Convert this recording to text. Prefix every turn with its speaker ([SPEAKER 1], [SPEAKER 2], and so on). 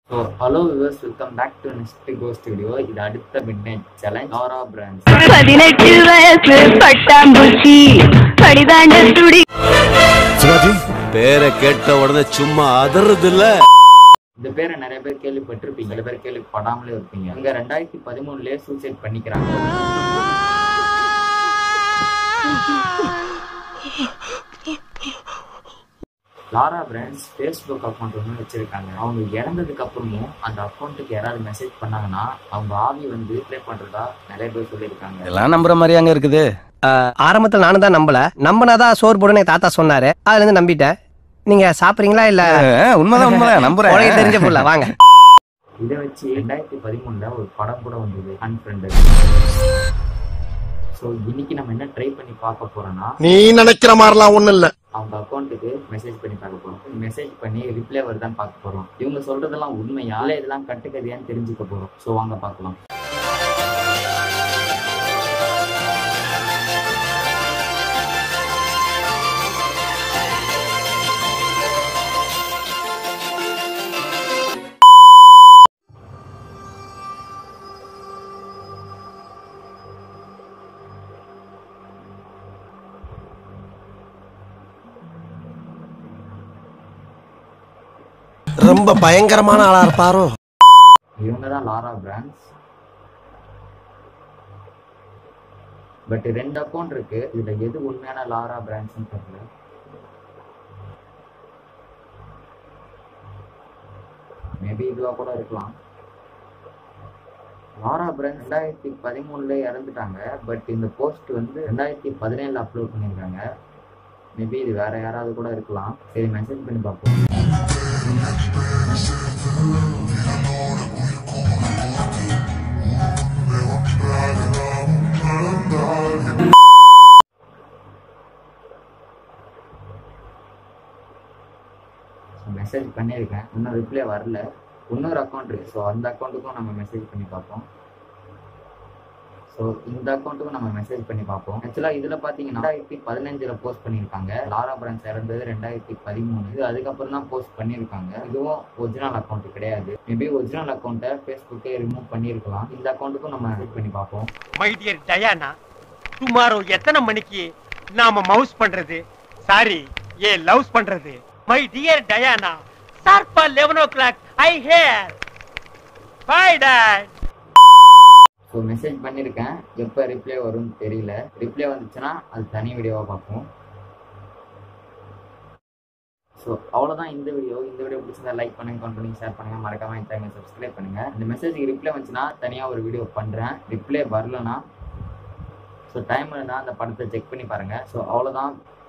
[SPEAKER 1] so hello viewers welcome back to next go studio இது அடுத்த midnight challenge Laura Brands
[SPEAKER 2] பதினெட்டு வயசு பட்டாம்பூச்சி படிதாண்ட துடி
[SPEAKER 3] சிவாஜி பேரை கேட்ட உடனே சும்மா அதறது இல்ல
[SPEAKER 1] இந்த பேரை நிறைய பேர் கேள்விப்பட்டிருப்பீங்க சில பேர் கேள்விப்படாமலே இருப்பீங்க இங்க ரெண்டாயிரத்தி பதிமூணுலயே சூசைட் பண்ணிக்கிறாங்க லாரா பிராண்ட்ஸ் ஃபேஸ்புக் அக்கௌண்ட் ஒன்று வச்சிருக்காங்க அவங்க இறந்ததுக்கு அப்புறமும் அந்த அக்கௌண்ட்டுக்கு யாராவது மெசேஜ் பண்ணாங்கன்னா அவங்க ஆவி வந்து ப்ளே பண்றதா நிறைய பேர் சொல்லியிருக்காங்க
[SPEAKER 4] எல்லாம் நம்புற மாதிரி அங்க இருக்குது
[SPEAKER 5] ஆரம்பத்துல நானும் தான் நம்பல நம்பினாதான் சோறு போடுன்னு எங்க தாத்தா சொன்னாரு அதுல இருந்து நம்பிட்டேன் நீங்க சாப்பிடுறீங்களா இல்ல
[SPEAKER 4] அஹ், உண்மைதான் உண்மைதான் நம்புறேன்
[SPEAKER 5] உனக்கு தெரிஞ்ச புள்ள வாங்க
[SPEAKER 1] இதை வச்சு ரெண்டாயிரத்தி பதிமூணுல ஒரு படம் கூட வந்தது அன்ஃப்ரெண்டு ஸோ இன்னைக்கு நம்ம என்ன ட்ரை பண்ணி பார்க்க போறோம்னா
[SPEAKER 6] நீ நினைக்கிற மாதிரிலாம் ஒண்ணும் இல்ல
[SPEAKER 1] அவங்க அக்கௌண்ட்டுக்கு மெசேஜ் பண்ணி பார்க்க போறோம் மெசேஜ் பண்ணி ரிப்ளை வருதான்னு பார்க்க போறோம் இவங்க சொல்றதெல்லாம் உண்மையா இல்ல இதெல்லாம் கட்டுக்கதையான்னு தெரிஞ்சுக்க போறோம் ஸோ வாங்க பார்க்கலாம்
[SPEAKER 6] ரொம்ப பயங்கரமான ஆளா இருப்பாரோ
[SPEAKER 1] இவங்க தான் லாரா பிராண்ட்ஸ் பட் ரெண்டு அக்கௌண்ட் இருக்கு இதுல எது உண்மையான லாரா பிராண்ட்ஸ்னு தெரியல மேபி இதுவா கூட இருக்கலாம் லாரா பிராண்ட் ரெண்டாயிரத்தி பதிமூணுல இறந்துட்டாங்க பட் இந்த போஸ்ட் வந்து ரெண்டாயிரத்தி பதினேழுல அப்லோட் பண்ணியிருக்காங்க மேபி இது வேற யாராவது கூட இருக்கலாம் சரி மெசேஜ் பண்ணி பார்ப்போம் மெசேஜ் பண்ணியிருக்கேன் இன்னும் ரிப்ளை வரல இன்னொரு அக்கௌண்ட் இருக்கு ஸோ அந்த அக்கௌண்ட்டுக்கும் நம்ம மெசேஜ் பண்ணி பார்ப்போம் ஸோ இந்த அக்கௌண்ட்டுக்கும் நம்ம மெசேஜ் பண்ணி பார்ப்போம் ஆக்சுவலாக இதில் பார்த்தீங்கன்னா ரெண்டாயிரத்தி பதினஞ்சில் போஸ்ட் பண்ணியிருக்காங்க லாரா பிரான்ஸ் இறந்தது ரெண்டாயிரத்தி பதிமூணு இது அதுக்கப்புறம் தான் போஸ்ட் பண்ணியிருக்காங்க இதுவும் ஒரிஜினல் அக்கௌண்ட் கிடையாது மேபி ஒரிஜினல் அக்கௌண்ட்டை ஃபேஸ்புக்கே ரிமூவ் பண்ணியிருக்கலாம் இந்த அக்கௌண்ட்டுக்கும் நம்ம மெசேஜ் பண்ணி பார்ப்போம்
[SPEAKER 7] மை டியர் டயானா டுமாரோ எத்தனை மணிக்கு நாம மவுஸ் பண்றது சாரி ஏ லவ்ஸ் பண்றது மை டியர் டயானா ஷார்ப்பா eleven o'clock I here by dad
[SPEAKER 1] so message பண்ணியிருக்கேன் எப்போ ரிப்ளை வரும்னு தெரியல ரிப்ளை வந்துச்சுன்னா அது தனி வீடியோவாக பார்ப்போம் ஸோ அவ்வளோதான் இந்த வீடியோ இந்த வீடியோ பிடிச்சிருந்தா லைக் பண்ணுங்க கமெண்ட் பண்ணுங்க ஷேர் பண்ணுங்க மறக்காம என் சேனல் சப்ஸ்கிரைப் பண்ணுங்க இந்த மெசேஜுக்கு ரிப்ளை வந்துச்சுன்னா தனியாக ஒரு வீடியோ பண்ணுறேன் ரிப்ளை வரலனா ஸோ டைம் இருந்தால் அந்த படத்தை செக் பண்ணி பாருங்க ஸோ அவ்வளோதான்